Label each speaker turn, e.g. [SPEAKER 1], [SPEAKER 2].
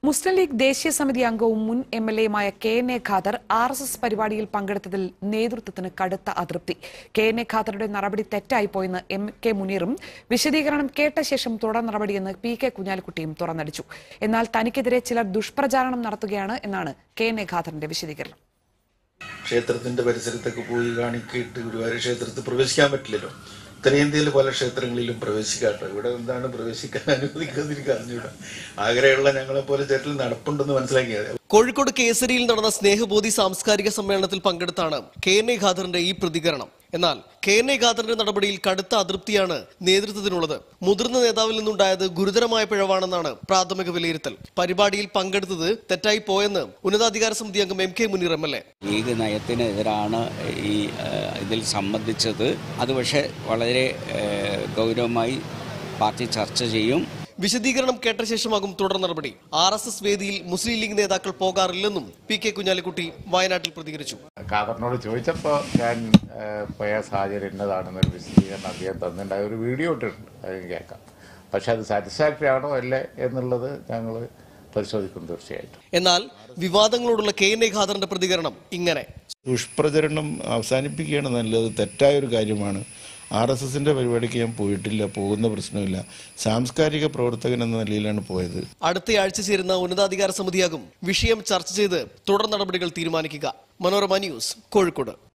[SPEAKER 1] മുസ്ലിം league ദേശീയ സമിതി അംഗവും മുൻ എം എൽ എയുമായ K N A Khader R S S പരിപാടിയിൽ പങ്കെടുത്തതിൽ നേതൃത്വത്തിന് കടുത്ത അതൃപ്തി കെ എൻ എ ഖാദറുടെ നടപടി തെറ്റായിപ്പോയെന്ന് എം കെ മുനീറും വിശദീകരണം കേട്ട ശേഷം തുടർ നടപടിയെന്ന് പി കെ കുഞ്ഞാലിക്കുട്ടിയും തുറന്നടിച്ചു എന്നാൽ തനിക്കെതിരെ ചിലർ ദുഷ്പ്രചാരണം നടത്തുകയാണ് എന്നാണ് കെ എൻ എ ഖാദറിന്റെ വിശദീകരണം
[SPEAKER 2] ക്ഷേത്രത്തിന്റെ പരിസരത്തൊക്കെ പോയി കാണിക്കിട്ട് ഗുരുവായൂർ ക്ഷേത്രത്തിൽ പ്രവേശിക്കാൻ പറ്റില്ലല്ലോ ഉത്തരേന്ത്യയിൽ പല ക്ഷേത്രങ്ങളിലും പ്രവേശിക്കാട്ടോ ഇവിടെ എന്താണ് പ്രവേശിക്കാൻ അനുവദിക്കുന്നത് എനിക്ക് അറിഞ്ഞൂടാ ആഗ്രഹമുള്ള ഞങ്ങളെ പോലെ ചേട്ടിൽ നടപ്പുണ്ടെന്ന് മനസ്സിലാക്കിയത്
[SPEAKER 3] കോഴിക്കോട് കേസരിയിൽ നടന്ന സ്നേഹബോധി സാംസ്കാരിക സമ്മേളനത്തിൽ പങ്കെടുത്താണ് കെ എൻ എ ഖാദറിന്റെ ഈ പ്രതികരണം എന്നാൽ കെ എൻ എ ഖാദറിന്റെ നടപടിയിൽ കടുത്ത അതൃപ്തിയാണ് നേതൃത്വത്തിനുള്ളത് മുതിർന്ന നേതാവിൽ നിന്നുണ്ടായത് ഗുരുതരമായ പിഴവാണെന്നാണ് പ്രാഥമിക വിലയിരുത്തൽ പരിപാടിയിൽ പങ്കെടുത്തത് തെറ്റായി പോയെന്ന് ഉന്നതാധികാര സമിതി അംഗം M K Muneer M L A
[SPEAKER 4] League നയത്തിനെതിരാണ് ഈ ഏഹ്, ഇതിൽ സംബന്ധിച്ചത് അത് പക്ഷേ വളരെ ഏഹ്, ഗൗരവമായി പാർട്ടി ചർച്ച ചെയ്യും
[SPEAKER 3] വിശദീകരണം കേട്ട ശേഷമാകും തുടർ നടപടി ആർ എസ് എസ് വേദിയിൽ മുസ്ലിം ലീഗ് നേതാക്കൾ പോകാറില്ലെന്നും പി കെ കുഞ്ഞാലിക്കുട്ടി വയനാട്ടിൽ പ്രതികരിച്ചു
[SPEAKER 5] ഖാദറിനോട് ചോദിച്ചപ്പോൾ ഞാൻ ഏഹ്, പോയ സാഹചര്യം എന്നതാണെന്നൊരു വിശദീകരണം അദ്ദേഹം തന്നിട്ടുണ്ടായ ഒരു വീഡിയോ ഇട്ടിട്ടുണ്ട് അത് കേൾക്കാം പക്ഷെ അത് സാറ്റിസ്ഫാക്ടറി ആണോ അല്ലേ എന്നുള്ളത് ഞങ്ങൾ പരിശോധിക്കും തീർച്ചയായിട്ടും
[SPEAKER 3] എന്നാൽ വിവാദങ്ങളോടുള്ള കെ എൻ എ ഖാദറിന്റെ പ്രതികരണം ഇങ്ങനെ
[SPEAKER 2] ദുഷ്പ്രചരണം അവസാനിപ്പിക്കുകയാണ് നല്ലത് തെറ്റായ ഒരു കാര്യമാണ് ആർ എസ് എസിന്റെ പരിപാടിക്ക് ഞാൻ പോയിട്ടില്ല പോകുന്ന പ്രശ്നമില്ല സാംസ്കാരിക പ്രവർത്തകൻ എന്ന നിലയിലാണ് പോയത്
[SPEAKER 3] അടുത്തയാഴ്ച ചേരുന്ന ഉന്നതാധികാര സമിതിയാകും വിഷയം ചർച്ച ചെയ്ത് തുടർ നടപടികൾ തീരുമാനിക്കുക മനോരമ ന്യൂസ് കോഴിക്കോട്